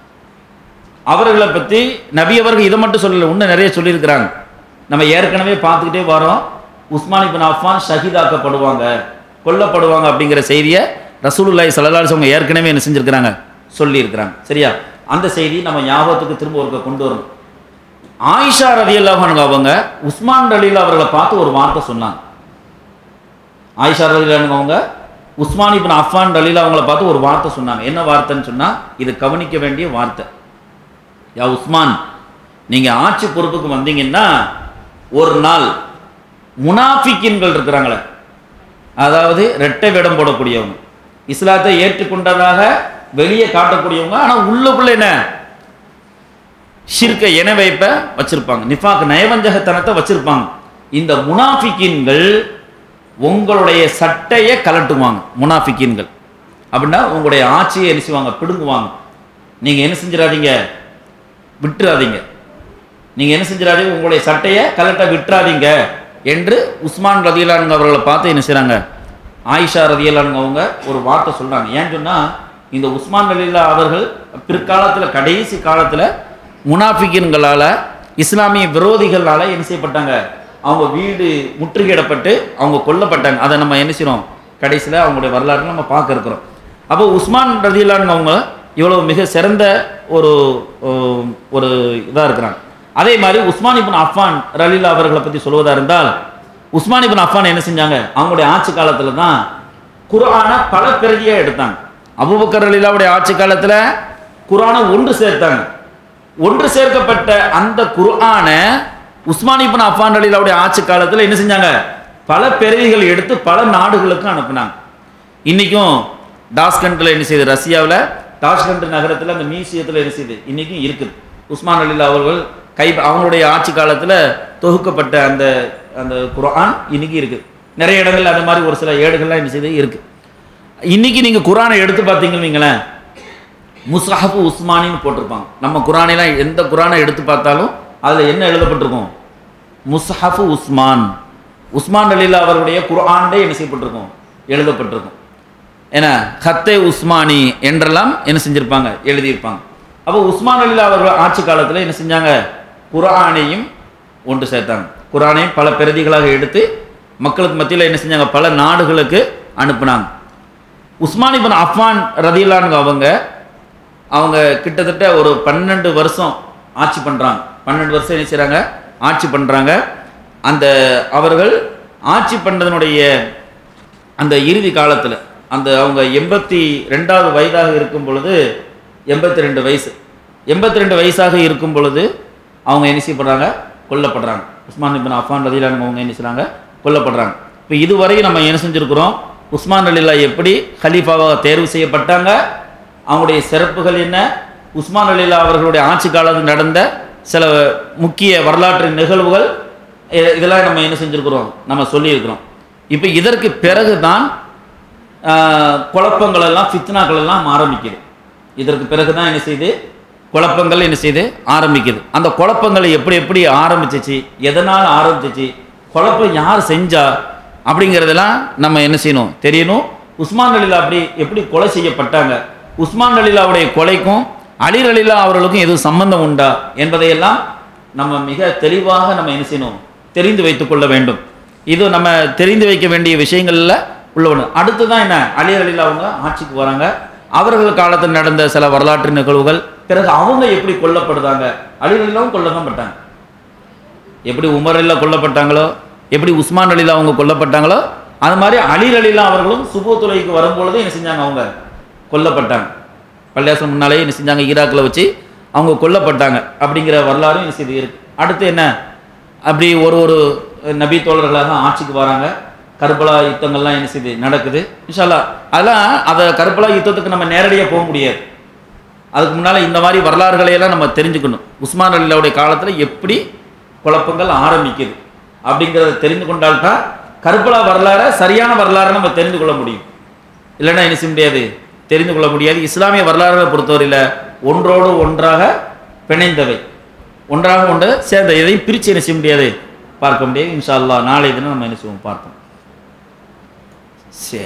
அவர்களை பற்றி நபி அவர்கள் இதை மட்டும் சொல்லலை இன்னும் நிறைய சொல்லியிருக்கிறாங்க நம்ம ஏற்கனவே பார்த்துக்கிட்டே வரோம் உஸ்மான் இபின் அஃபான் ஷஹீதாக்கப்படுவாங்க கொல்லப்படுவாங்க அப்படிங்கிற செய்தியை ரசூலுல்லாஹி ஸல்லல்லாஹு அலைஹி வஸல்லம் ஏற்கனவே என்ன செஞ்சிருக்கிறாங்க சொல்லியிருக்கிறாங்க சரியா அந்த செய்தி நம்ம ஞாபகத்துக்கு திரும்ப ஒருக்க கொண்டு வரணும் ஆயிஷா ரலியல்லாஹு அன்ஹா அவங்க உஸ்மான் ரலியல்லாஹு அவர்களை பார்த்து ஒரு வார்த்தை சொன்னாங்க ஆயிஷா ரலியல்லாஹு அன்ஹா அவங்க உஸ்மான் இப்னு அஃபான் ரலீலா அவங்கள பார்த்து ஒரு வார்த்தை சொன்னாங்க என்ன வார்த்தைன்னு சொன்னா இது கவனிக்க வேண்டிய வார்த்தை யா உஸ்மான் நீங்க ஆட்சி பொறுப்புக்கு வந்தீங்கன்னா ஒரு நாள் முனாஃபிக்கின்கள் இருக்கிறாங்களே அதாவது ரெட்டை வேடம் போடக்கூடியவங்க இஸ்லாத்தை ஏற்றுக்கொண்டதாக வெளியே காட்டக்கூடியவங்க ஆனா உள்ளுக்குள்ள என்ன ஷிர்கை இணை வைப்ப வச்சிருப்பாங்க நிஃபாக் நயவஞ்சகத்தனத்தை வச்சிருப்பாங்க இந்த முனாஃபிக்கின்கள் உங்களுடைய சட்டையை கலட்டுவாங்க முனாஃபிக்கின்கள் அப்படின்னா உங்களுடைய ஆட்சியை என்ன செய்வாங்க பிடுங்குவாங்க நீங்க என்ன செஞ்சிடாதீங்க விட்டுறாதீங்க நீங்க என்ன செஞ்சிடாதீங்க உங்களுடைய சட்டையை கலட்ட விட்டுறாதீங்க என்று உஸ்மான் ரதியலானுங்க அவர்களை பார்த்து என்ன செய்றாங்க ஆயிஷா ரதியலானுங்க அவங்க ஒரு வார்த்தை சொல்றாங்க ஏன்னு சொன்னா இந்த உஸ்மான் ரலீலா அவர்கள் பிற்காலத்துல கடைசி காலத்துல முனாஃபிக்கின்களால இஸ்லாமிய விரோதிகளால என்ன செய்யப்பட்டாங்க அவங்க வீடு முற்றுகையிடப்பட்டு அவங்க கொல்லப்பட்டாங்க அதை நம்ம என்ன செய்றோம் கடைசியில் அவங்களுடைய வரலாறு நம்ம பார்க்க இருக்கிறோம் அப்போ உஸ்மான் ரதியலானுங்க அவங்க இவ்வளவு மிக சிறந்த ஒரு ஓ- ஒரு இதாக இருக்கிறாங்க அதே மாதிரி உஸ்மான் இப்னு அஃபான் ரலீலா அவர்களை பற்றி சொல்வதா இருந்தால் உஸ்மான் இப்னு அஃபான் என்ன செஞ்சாங்க அவங்களுடைய ஆட்சி காலத்தில் தான் குர்ஆனை பல பிரதியாக எடுத்தாங்க அபூபக்கர் ரலீலாவுடைய ஆட்சி காலத்தில் குர்ஆனை ஒன்று சேர்த்தாங்க ஒன்று சேர்க்கப்பட்ட அந்த குர்ஆனை உஸ்மான் இப்னு அஃபான் ரலீலாவுடைய ஆட்சி காலத்தில் என்ன செஞ்சாங்க பல பிரதிகள் எடுத்து பல நாடுகளுக்கு அனுப்புனாங்க இன்னைக்கும் டாஸ்கண்டில் என்ன செய்யுது ரஷ்யாவில் டாஸ்கண்ட் நகரத்தில் அந்த மியூசியத்தில் என்ன செய்யுது இன்னைக்கும் இருக்குது உஸ்மான் அலிலா அவர்கள் கை அவங்களுடைய ஆட்சி காலத்தில் தொகுக்கப்பட்ட அந்த அந்த குர்ஆன் இன்னைக்கு இருக்குது நிறைய இடங்கள்ல அந்த மாதிரி ஒரு சில ஏடுகள்லாம் என்ன செய்யுது இருக்குது இன்னைக்கு நீங்கள் குர்ஆனை எடுத்து பார்த்தீங்கன்னு வைங்களேன் முஸ்ஹஃபு உஸ்மானின்னு போட்டிருப்பாங்க நம்ம குரானைலாம் எந்த குரானை எடுத்து பார்த்தாலும் அதில் என்ன எழுதப்பட்டிருக்கும் முஸ்ஹஃபு உஸ்மான் உஸ்மான் அலிலா அவருடைய குர்ஆன்டே என்ன செய்யப்பட்டிருக்கும் எழுதப்பட்டிருக்கும் ஏன்னா ஹத்தே உஸ்மானி என்றெல்லாம் என்ன செஞ்சிருப்பாங்க எழுதியிருப்பாங்க அப்போ உஸ்மான் அலிலா அவர்கள் ஆட்சி காலத்தில் என்ன செஞ்சாங்க குர்ஆனையும் ஒன்று சேர்த்தாங்க குர்ஆனையும் பல பிரதிகளாக எடுத்து மக்களுக்கு மத்தியில் என்ன செஞ்சாங்க பல நாடுகளுக்கு அனுப்புனாங்க உஸ்மான் இப்னு அஃபான் ரதிலானுங்க அவங்க அவங்க கிட்டத்தட்ட ஒரு பன்னெண்டு வருஷம் ஆட்சி பண்ணுறாங்க பன்னெண்டு வருஷம் என்ன செய்கிறாங்க ஆட்சி பண்ணுறாங்க அந்த அவர்கள் ஆட்சி பண்ணுறதனுடைய அந்த இறுதி காலத்தில் அந்த அவங்க எண்பத்தி ரெண்டாவது வயதாக இருக்கும் பொழுது எண்பத்தி ரெண்டு வயசு எண்பத்தி ரெண்டு வயசாக இருக்கும் பொழுது அவங்க என்ன செய்யப்படுறாங்க கொல்லப்படுறாங்க உஸ்மான் இப்னு அஃபான் ரதிலானுங்க அவங்க என்ன செய்கிறாங்க கொல்லப்படுறாங்க இப்போ இதுவரை நம்ம என்ன செஞ்சுருக்கிறோம் உஸ்மான் அலிலா எப்படி கலீஃபாவாக தேர்வு செய்யப்பட்டாங்க அவங்களுடைய சிறப்புகள் என்ன உஸ்மான் அலிலா அவர்களுடைய ஆட்சி காலத்தில் நடந்த சில முக்கிய வரலாற்று நிகழ்வுகள் இ- இதெல்லாம் நம்ம என்ன செஞ்சுருக்கிறோம் நம்ம சொல்லியிருக்கிறோம் இப்போ இதற்கு பிறகு தான் குழப்பங்கள் எல்லாம் ஃபித்னாக்கள் எல்லாம் ஆரம்பிக்குது இதற்கு பிறகு தான் என்ன செய்யுது குழப்பங்கள் என்ன செய்யுது ஆரம்பிக்குது அந்த குழப்பங்களை எப்படி எப்படி ஆரம்பிச்சிச்சு எதனால் ஆரம்பிச்சிச்சு குழப்பம் யார் செஞ்சா அப்படிங்கிறதெல்லாம் நம்ம என்ன செய்யணும் தெரியணும் உஸ்மான் அலிலா அப்படி எப்படி கொலை செய்யப்பட்டாங்க உஸ்மான் அலிலாவுடைய கொலைக்கும் அலி அலிலா அவர்களுக்கும் எதுவும் சம்பந்தம் உண்டா என்பதையெல்லாம் நம்ம மிக தெளிவாக நம்ம என்ன செய்யணும் தெரிந்து வைத்துக் கொள்ள வேண்டும் இது நம்ம தெரிந்து வைக்க வேண்டிய விஷயங்கள்ல உள்ள ஒன்று அடுத்து தான் என்ன அலி அலிலா அவங்க ஆட்சிக்கு வராங்க அவர்கள் காலத்தில் நடந்த சில வரலாற்று நிகழ்வுகள் பிறகு அவங்க எப்படி கொல்லப்படுதாங்க அலி அலிலாவும் கொல்ல தான் பட்டாங்க எப்படி உமர் அலிலா கொல்லப்பட்டாங்களோ எப்படி உஸ்மான் அலிலா அவங்க கொல்லப்பட்டாங்களோ அது மாதிரி அலி அலிலா அவர்களும் சுபோத்துறைக்கு வரும்பொழுது என்ன செஞ்சாங்க அவங்க கொல்லப்பட்டாங்க பள்ளியாசம் முன்னாலே என்ன செஞ்சாங்க ஈராக்கில் வச்சு அவங்க கொல்லப்பட்டாங்க அப்படிங்கிற வரலாறும் என்ன செய்து இருக்கு அடுத்து என்ன அப்படி ஒரு ஒரு நபி தோழர்களாக ஆட்சிக்கு வராங்க கர்பலா யுத்தங்கள்லாம் என்ன செய்யுது நடக்குது இன்ஷால்லா அதெல்லாம் அதை கர்பலா யுத்தத்துக்கு நம்ம நேரடியாக போக முடியாது அதுக்கு முன்னால் இந்த மாதிரி வரலாறுகளை எல்லாம் நம்ம தெரிஞ்சுக்கணும் உஸ்மான் அலிலாவுடைய காலத்தில் எப்படி குழப்பங்கள் ஆரம்பிக்குது அப்படிங்கிறத தெரிந்து கொண்டால்தான் கர்பலா வரலாறை சரியான வரலாறை நம்ம தெரிந்து கொள்ள முடியும் இல்லைன்னா என்ன செய்ய முடியாது தெரிந்து கொள்ள முடியாது இஸ்லாமிய வரலாறுகளை பொறுத்தவரையில் ஒன்றோடு ஒன்றாக பிணைந்தவை ஒன்றாக ஒன்று சேர்ந்த எதையும் பிரித்து என்ன செய்ய முடியாது பார்க்க முடியாது இன்ஷா அல்லாஹ் நாளை தினம் நம்ம என்ன செய்வோம் பார்ப்போம் சரி